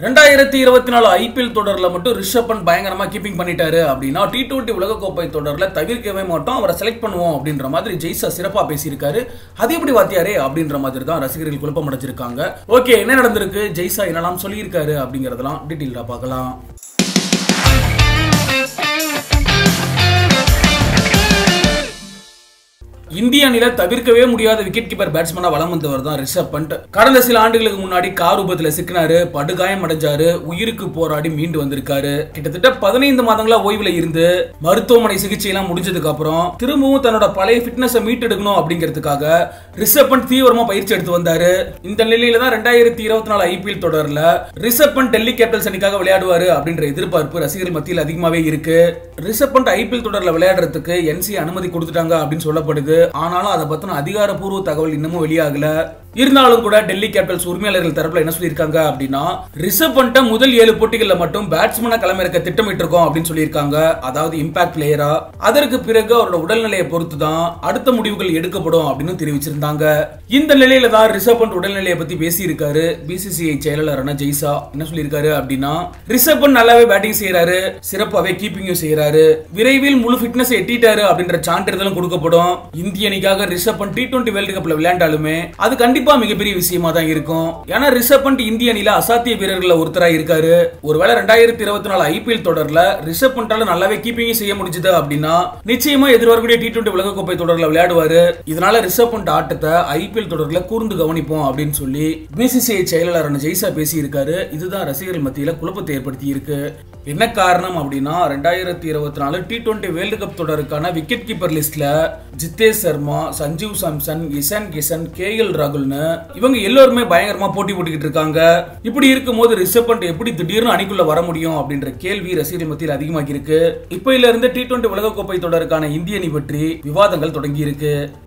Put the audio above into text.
ரெண்டாயிரத்தி இருபத்தி நாலு ஐபிஎல் தொடர்ல மட்டும் ரிஷப் பண்ட் பயங்கரமா கீப்பிங் பண்ணிட்டாரு அப்படின்னா டி டுவெண்ட்டி உலகக்கோப்பை தொடர்ல தவிர்க்கவே மாட்டோம் அவரை செலக்ட் பண்ணுவோம் அப்படின்ற மாதிரி ஜெய்சா சிறப்பா பேசியிருக்காரு அது எப்படி வாத்தியாரே அப்படின்ற மாதிரி தான் ரசிகர்கள் குழப்பம் அடைஞ்சிருக்காங்க ஓகே என்ன நடந்திருக்கு ஜெய்சா என்னெல்லாம் சொல்லியிருக்காரு அப்படிங்கறதெல்லாம் டீட்டெயிலா பார்க்கலாம் இந்திய அணில தவிர்க்கவே முடியாத விக்கெட் கீப்பர் பேட்ஸ்மேனா வலம் வந்தவர் தான் ரிஷப் பண்ட் கடந்த சில ஆண்டுகளுக்கு முன்னாடி கார் விபத்துல சிக்கினாரு படுகாயம் அடைஞ்சாரு உயிருக்கு போராடி மீண்டு வந்திருக்காரு கிட்டத்தட்ட பதினைந்து மாதங்களா ஓய்வுல இருந்து மருத்துவமனை சிகிச்சை எல்லாம் முடிஞ்சதுக்கு அப்புறம் திரும்பவும் தன்னோட பழைய ஃபிட்னஸ் மீட்டெடுக்கணும் அப்படிங்கிறதுக்காக ரிஷப் பண்ட் தீவிரமா பயிற்சி எடுத்து வந்தாரு இந்த நிலையில தான் ரெண்டாயிரத்தி இருபத்தி நாலு ஐபிஎல் தொடர்ல ரிஷப் பண்ட் டெல்லி கேபிட்டல்ஸ் அணிக்காக விளையாடுவாரு அப்படின்ற எதிர்பார்ப்பு ரசிகர்கள் மத்தியில் அதிகமாவே இருக்கு ரிஷப் பண்ட் ஐபிஎல் தொடர்ல விளையாடுறதுக்கு என்சி அனுமதி கொடுத்துட்டாங்க அப்படின்னு சொல்லப்படுது ஆனாலும் அதை பத்தின அதிகாரப்பூர்வ தகவல் இன்னமும் வெளியாகல இருந்தாலும் கூட டெல்லி கேபிட்டல்ஸ் உரிமையாளர்கள் தரப்புல என்ன சொல்லியிருக்காங்க அப்படின்னா ரிசர்வ் பண்ணிட்ட முதல் ஏழு போட்டிகள்ல மட்டும் பேட்ஸ்மேனா களமிறக்க திட்டமிட்டு இருக்கோம் அப்படின்னு சொல்லியிருக்காங்க அதாவது இம்பாக்ட் பிளேயரா அதற்கு பிறகு அவரோட உடல்நிலையை பொறுத்து தான் அடுத்த முடிவுகள் எடுக்கப்படும் அப்படின்னு தெரிவிச்சிருந்தாங்க இந்த நிலையில தான் ரிசர்வ் பண்ட் உடல்நிலையை பத்தி பேசியிருக்காரு பிசிசிஐ செயலாளரான ஜெய்சா என்ன சொல்லியிருக்காரு அப்படின்னா ரிசர்வ் பண்ட் நல்லாவே பேட்டிங் செய்யறாரு சிறப்பாவே கீப்பிங்கும் செய்யறாரு விரைவில் முழு ஃபிட்னஸ் எட்டிட்டாரு அப்படின்ற சான்றிதழும் கொடுக்கப்படும் இந்திய அணிக்காக Rishabh Pant T twenty world கப்ல விளையாண்டாலுமே அது கண்டிப்பா மிகப்பெரிய விஷயமா தான் இருக்கும் ஏன்னா ரிஷப் பண்ட் இந்திய அணியில அசாத்திய வீரர்கள ஒருத்தரா இருக்காரு ஒருவேளை ரெண்டாயிரத்தி இருபத்தி நாலு ஐபிஎல் தொடர்ல ரிஷப் பண்டால நல்லாவே கீப்பிங் செய்ய முடிஞ்சது அப்படின்னா நிச்சயமா எதிர்வரக்கூடிய டி டுவெண்டி உலகக்கோப்பை தொடர்ல விளையாடுவாரு இதனால ரிஷப் பண்ட் ஆட்டத்தை ஐபிஎல் தொடர்ல கூர்ந்து கவனிப்போம் அப்படின்னு சொல்லி பிசிசிஐ செயலாளரான ஜெய்சா பேசி இருக்காரு இதுதான் ரசிகர்கள் மத்தியில குழப்பத்தை ஏற்படுத்தி இருக்கு என்ன காரணம் அப்படின்னா ரெண்டாயிரத்தி இருபத்தி நாலு டி டுவெண்டி வேர்ல்டு கப் தொடருக்கான விக்கெட் கீப்பர் லிஸ்ட்ல Jitesh Sharma Sanjeev Samson Ishan Kishan K L ராகுல்னு இவங்க எல்லாருமே பயங்கரமா போட்டி போட்டுக்கிட்டு இருக்காங்க இப்படி இருக்கும்போது ரிஷப் பண்ட் எப்படி திடீர்னு அணிக்குள்ள வர முடியும் அப்படின்ற கேள்வி ரசிகர்கள் மத்தியில் அதிகமாகி இருக்கு இப்ப இருந்து டி டுவெண்டி உலகக்கோப்பை தொடருக்கான இந்திய அணி பற்றி விவாதங்கள் தொடங்கி இருக்கு